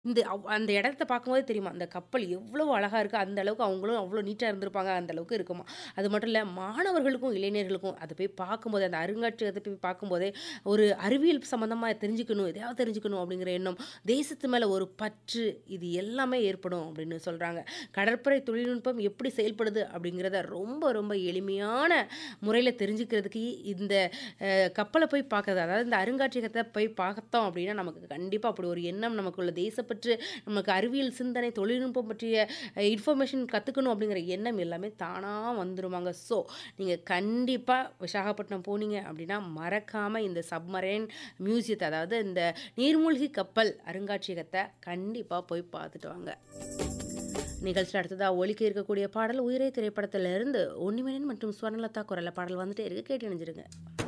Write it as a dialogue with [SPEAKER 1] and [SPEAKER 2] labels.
[SPEAKER 1] இந்த அவ் அந்த இடத்த பார்க்கும்போதே தெரியுமா, அந்த கப்பல் எவ்வளவு அழகா இருக்கு. அந்த அளவுக்கு அவங்களும் அவ்வளோ நீட்டா இருந்திருப்பாங்க. அந்த அளவுக்கு இருக்குமா. அது மட்டும் இல்ல, மாணவர்களுக்கும், இளைஞர்களுக்கும் அத போய் பார்க்கும்போது, அந்த அருங்காட்சியகத்த போய் பார்க்கும்போதே, ஒரு அறிவியல் சம்மந்தமா தெரிஞ்சுக்கணும், எதையாவது தெரிஞ்சுக்கணும் அப்படிங்கிற எண்ணம், தேசத்து மேல ஒரு பற்று, இது எல்லாமே ஏற்படும் அப்படின்னு சொல்றாங்க. கடற்படை தொழில்நுட்பம் எப்படி செயல்படுது அப்படிங்கிறத ரொம்ப ரொம்ப எளிமையான முறையில தெரிஞ்சுக்கிறதுக்கு இந்த அ கப்பல போய் பார்க்கறது, அதாவது இந்த அருங்காட்சியகத்த போய் பார்த்தோம் அப்படின்னா, நமக்கு கண்டிப்பா அப்படி ஒரு எண்ணம் நமக்குள்ள தேசப்பற்று, நமக்கு அறிவியல் சிந்தனை, தொழில்நுட்பம் பற்றிய அ இன்ஃபர்மேஷன் கத்துக்கணும் அப்படிங்கிற எண்ணம் எல்லாமே தானா வந்துருமாங்க. ஸோ, நீங்க கண்டிப்பா விசாகப்பட்டினம் போனீங்க அப்படின்னா, மறக்காம இந்த சப்மரைன் மியூசியத்த, அதாவது இந்த நீர்மூழ்கி கப்பல் அருங்காட்சியகத்த கண்டிப்பா போய் பார்த்துட்டு வாங்க. நிகழ்ச்சியில அடுத்ததா ஒலிக்க இருக்கக்கூடிய பாடல், உயிரே திரைப்படத்திலிருந்து உன்னிமேனன் மற்றும் சுவர்ணலதா குரல்ல பாடல் வந்துட்டே இருக்கு. கேட்டு இணைஞ்சிருங்க.